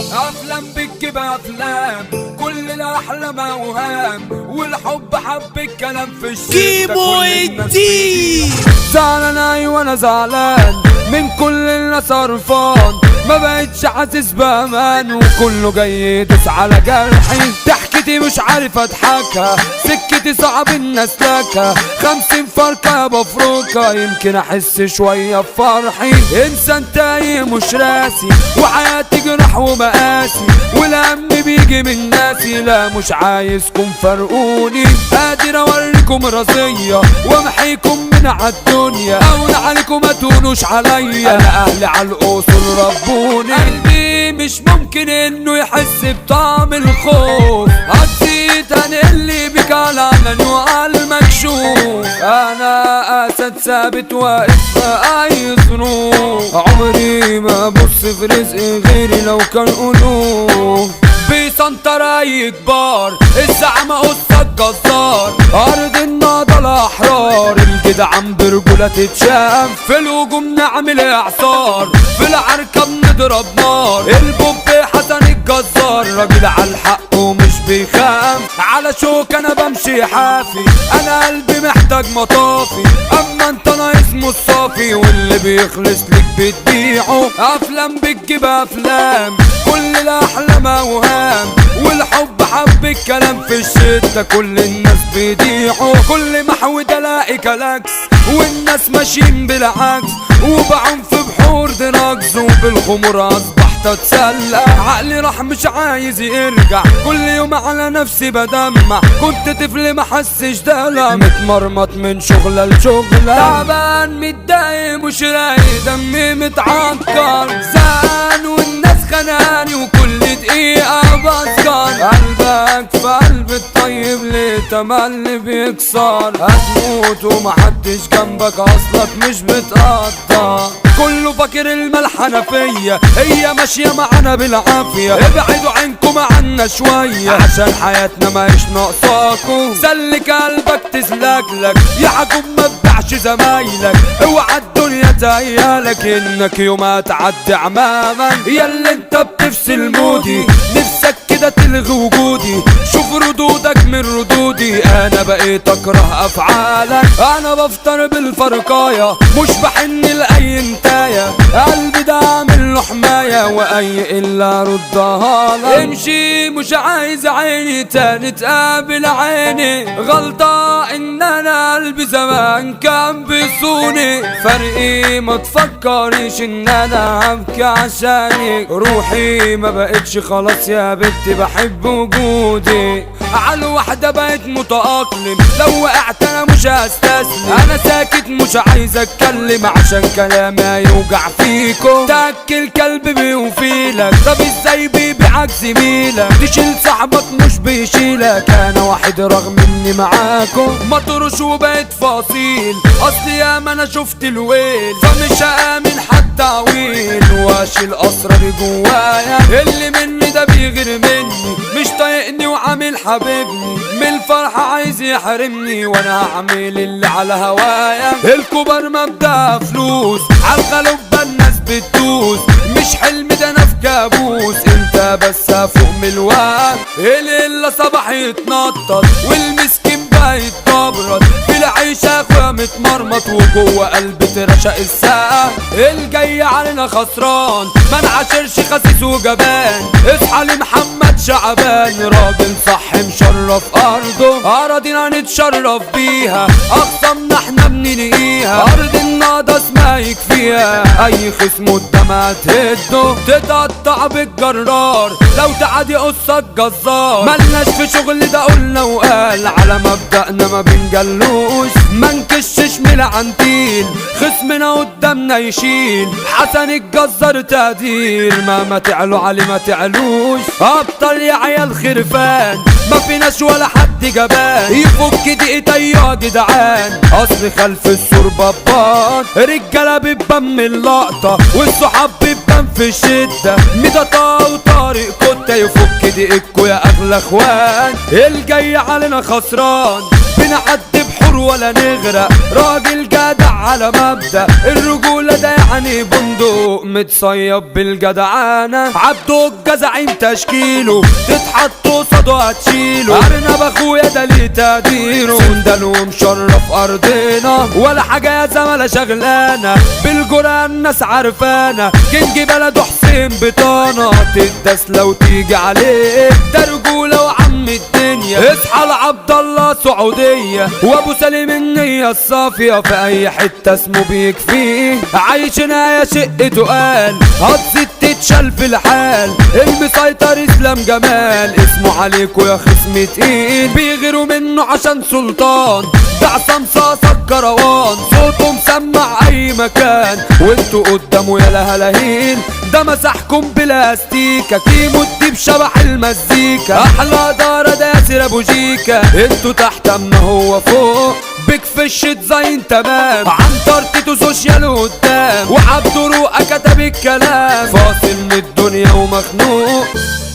افلام بتجيب افلام كل الاحلام اوهام والحب حب الكلام في الشتا كيمو كل الناس الدين زعلان ايوه انا زعلان من كل الناس قرفان ما بقتش حاسس بامان وكله جاي يدوس على جرحي ضحكتي مش عارف اضحكها سكتي صعب الناس لكها خمسين فرقة بفرقة يمكن احس شوية بفرحي انسان تايه مش راسي وحياتي جرح ومقاسي والهم بيجي من ناسي لا مش عايزكم فرقوني قادر اوريكم راسية وامحيكم من عالدنيا اقول عليكم ما تقولوش عليا انا اهلي عالاصول ربوني قلبي مش ممكن انه يحس بطعم الخوف هتزيد هنقلي بك على علن وعلى المكشوف انا اسد ثابت واقف في اي ظروف عمري ما ابص في رزق غيري لو كان قلوب بيسنطر اي كبار الزعمة قصة الجزار ارض النهضة الاحرار الجدعان برجولة تتشاف في الهجوم نعمل اعصار في العركة بنضرب نار البوب حسن الجزار راجل على الحق ومش بيخاف على شوك انا بمشي حافي انا قلبي محتاج مطافي اما انت ناقص الصافي واللي بيخلص لك بتبيعه افلام بتجيب افلام كل الاحلام اوهام والحب حب الكلام في الشتا كل الناس بيضيعوا كل محود الاقي كلاكس والناس ماشيين بالعكس وبعوم في بحور دراجز وبالخمور اصبحت اتسلى عقلي راح مش عايز يرجع كل يوم على نفسي بدمع كنت طفل ما حسش دلع متمرمط من شغلة لشغلة تعبان متضايق مش رايق دمي متعكر زعلان والناس خناني وكل دقيقة بسكر قلبك في قلب الطيب ليه تملي بيكسر هتموت ومحدش جنبك اصلك مش بتقطع كله فاكر الملحنة فيا هي ماشية معانا بالعافية ابعدوا عنكم عنا شوية عشان حياتنا ماهيش ناقصاكم سلك قلبك تسلكلك يا عجوب ما تبيعش زمايلك اوعى الدنيا تهيالك انك يوم هتعدي عماما يا اللي انت بتفصل مودي نفسك كده تلغي وجودي شوف ردودك من ردودي انا بقيت اكره افعالك انا بفطر بالفرقاية مش بحن لاي انتاية قلبي ده عامل له حماية واي الا ردها لك امشي مش عايز عيني تاني تقابل عيني غلطة ان انا قلبي زمان كان بيصوني فرقي ما تفكريش ان انا هبكي عشانك روحي ما بقتش خلاص يا بنتي بحب وجودي على واحدة بقيت متأقلم لو وقعت انا مش هستسلم انا ساكت مش عايز اتكلم عشان كلامي هيوجع فيكم تاكل كلب بيوفيلك طب ازاي بيبيعك زميلك تشيل صاحبك مش بيشيلك انا واحد رغم اني معاكم مطرش وبقيت فصيل اصل يا ما انا شفت الويل فمش هامن حتى عويل واشيل اسراري جوايا اللي مني ده بيغير مني مش طايقني وعامل حبيبني من الفرحة عايز يحرمني وانا هعمل اللي على هوايا الكبر مبدأ فلوس عالغلب الناس بتدوس مش حلم ده انا في كابوس انت بس فوق من الوقت الليلة صباح يتنطط والمسكين بقى يتبرد في العيشة اخويا متمرمط وجوه قلبي ترشق السقف الجاي علينا خسران ما نعاشرش خسيس وجبان اصحى لمحمد شعبان راجل صح مشرف ارضه اراضينا نتشرف بيها اقسامنا احنا بننقيها ارض النهضة اسمها يكفيها اي خصم قدام هتهده تتقطع بالجرار لو تعادي قصة جزار ملناش في شغل ده قلنا وقال على مبدأنا ما بنجلوش ما نكشش من العنتيل خصمنا قدامنا يشيل حسن الجزار تقدير ما ما تعلوا علي ما تعلوش ابطال يا عيال خرفان ما فيناش ولا حد جبان يفك دقيقتي يا جدعان اصل خلف السور بابان رجاله بتبان من اللقطه والصحاب بتبان في الشده ميداتا وطارق كنت يفك دقيقكوا يا اغلى اخوان الجاي علينا خسران بنعدي بحب نغور ولا نغرق راجل جدع على مبدأ الرجولة ده يعني بندق متصيب بالجدعانة عبده الجزعيم تشكيله تتحط قصاده هتشيله ارنب اخويا ده ليه تقديره سندل ومشرف ارضنا ولا حاجة يا زملاء شغلانة بالجرأة الناس عارفانا كينج بلده حسين بطانة تدس لو تيجي عليه ده رجولة وعم الدنيا اصحى لعبد الله سعودية وابو سليم النية الصافية في اي حتة اسمه بيكفيه عايشنا يا شقته قال هتزيد تتشال في الحال المسيطر اسلام جمال اسمه عليكوا يا خصم تقيل بيغيروا منه عشان سلطان ده عصام صاصة الكروان صوته مسمع اي مكان وانتوا قدامه يا لهلاهين ده مسحكم بلاستيكا كيمو الديب شبح المزيكا احلى دارة ده ياسر ابو جيكا انتوا تحت اما هو فوق بيك فيش ديزاين تمام عن تارتيتو سوشيال قدام وعبد رؤى كتب الكلام فاصل من الدنيا ومخنوق